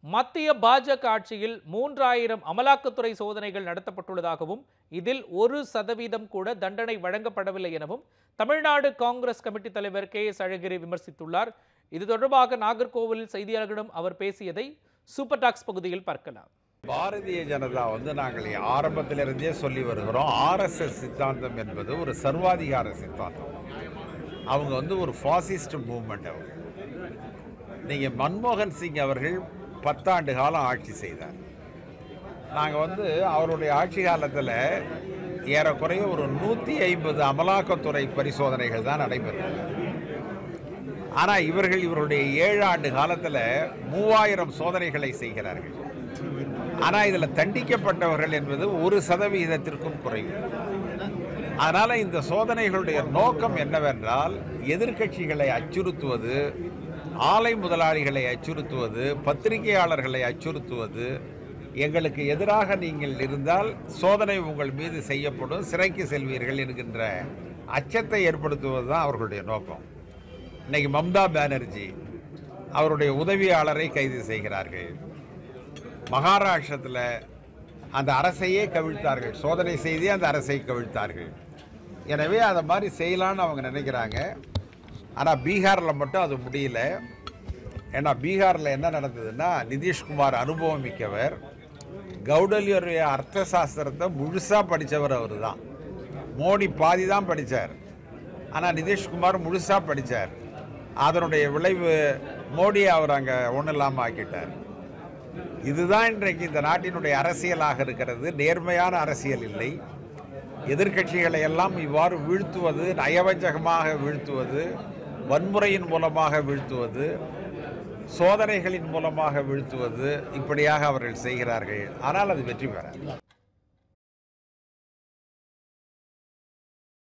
மத்திய பாஜக ஆட்சியில் மூன்றாயிரம் அமலாக்கத்துறை சோதனைகள் நடத்தப்பட்டுள்ளதாகவும் இதில் ஒரு சதவீதம் கூட தண்டனை வழங்கப்படவில்லை எனவும் தமிழ்நாடு காங்கிரஸ் கமிட்டி தலைவர் கே எஸ் அழகிரி விமர்சித்துள்ளார் இது தொடர்பாக நாகர்கோவிலில் செய்தியாளர்களிடம் அவர் பேசியதை சூப்பர் டாக்ஸ் பகுதியில் பார்க்கலாம் பாரதிய ஜனதா வந்து நாங்கள் ஆரம்பத்திலிருந்தே சொல்லி வருகிறோம் ஆர்எஸ்எஸ் சித்தாந்தம் என்பது ஒரு சர்வாதிகார சித்தாந்தம் அவங்க வந்து ஒரு ஃபாசிஸ்ட் மூவ்மெண்ட் அவங்க நீங்கள் மன்மோகன் சிங் அவர்கள் பத்தாண்டு காலம் ஆட்சி செய்தார் நாங்கள் வந்து அவருடைய ஆட்சி காலத்தில் ஏறக்குறைய ஒரு நூற்றி ஐம்பது அமலாக்கத்துறை பரிசோதனைகள் தான் நடைபெற்றது ஆனால் இவர்கள் இவருடைய ஏழு ஆண்டு காலத்தில் மூவாயிரம் சோதனைகளை செய்கிறார்கள் ஆனால் இதில் தண்டிக்கப்பட்டவர்கள் என்பது ஒரு சதவிகிதத்திற்கும் குறைவு அதனால் இந்த சோதனைகளுடைய நோக்கம் என்னவென்றால் எதிர்க்கட்சிகளை அச்சுறுத்துவது ஆலை முதலாளிகளை அச்சுறுத்துவது பத்திரிகையாளர்களை அச்சுறுத்துவது எங்களுக்கு எதிராக நீங்கள் இருந்தால் சோதனை உங்கள் மீது செய்யப்படும் சிறைக்கு செல்வீர்கள் என்கின்ற அச்சத்தை ஏற்படுத்துவது தான் அவர்களுடைய நோக்கம் இன்னைக்கு மம்தா பானர்ஜி அவருடைய உதவியாளரை கைது செய்கிறார்கள் மகாராஷ்டிரத்தில் அந்த அரசையே கவிழ்த்தார்கள் சோதனை செய்து அந்த அரசை கவிழ்த்தார்கள் எனவே அதை மாதிரி செய்யலான்னு அவங்க நினைக்கிறாங்க ஆனால் பீகாரில் மட்டும் அது முடியல ஏன்னா பீகாரில் என்ன நடந்ததுன்னா நிதிஷ்குமார் அனுபவம் மிக்கவர் கௌடல்யருடைய அர்த்த சாஸ்திரத்தை முழுசாக படித்தவர் அவர் தான் மோடி பாதி தான் படித்தார் ஆனால் நிதிஷ்குமார் முழுசாக படித்தார் அதனுடைய விளைவு மோடியை அவர் அங்கே ஒன்றும் இல்லாமல் ஆக்கிட்டார் இதுதான் இன்றைக்கு இந்த நாட்டினுடைய அரசியலாக இருக்கிறது நேர்மையான அரசியல் இல்லை எதிர்க்கட்சிகளை எல்லாம் இவ்வாறு வீழ்த்துவது நயவஞ்சகமாக வீழ்த்துவது வன்முறையின் மூலமாக வீழ்த்துவது சோதனைகளின் மூலமாக வீழ்த்துவது இப்படியாக அவர்கள் செய்கிறார்கள் ஆனால் அது வெற்றி பெறாது